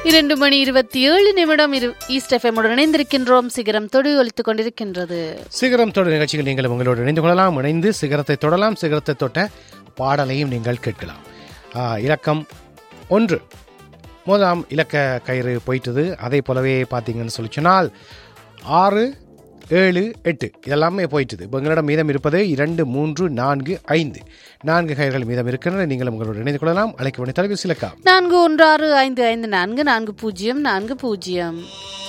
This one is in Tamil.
இரண்டு மணி இருபத்தி ஏழு நிமிடம் இரு ஈஸ்ட் எஃப்எம்முடன் இணைந்திருக்கின்றோம் சிகரம் தொடு ஒலித்துக் கொண்டிருக்கின்றது சிகரம் தொடர் நிகழ்ச்சிகள் நீங்கள் உங்களோடு இணைந்து கொள்ளலாம் இணைந்து சிகரத்தை தொடலாம் சிகரத்தை தொட்ட பாடலையும் நீங்கள் கேட்கலாம் ஆ, இலக்கம் ஒன்று முதலாம் இலக்க கயிறு போயிட்டது அதே போலவே பார்த்தீங்கன்னு சொல்லி சொன்னால் ஆறு ஏழு எட்டு இதெல்லாமே போயிட்டுது இப்போ எங்களிடம் மீதம் இருப்பது இரண்டு மூன்று நான்கு ஐந்து நான்கு கயிறுகள் மீதம் இருக்கின்றன நீங்கள் உங்களோடு இணைந்து கொள்ளலாம் அழைக்க வேண்டிய தொலைபேசி இலக்கம் நான்கு ஒன்று ஆறு ஐந்து ஐந்து நான்கு நான்கு பூஜ்ஜியம் நான்கு பூஜ்ஜியம்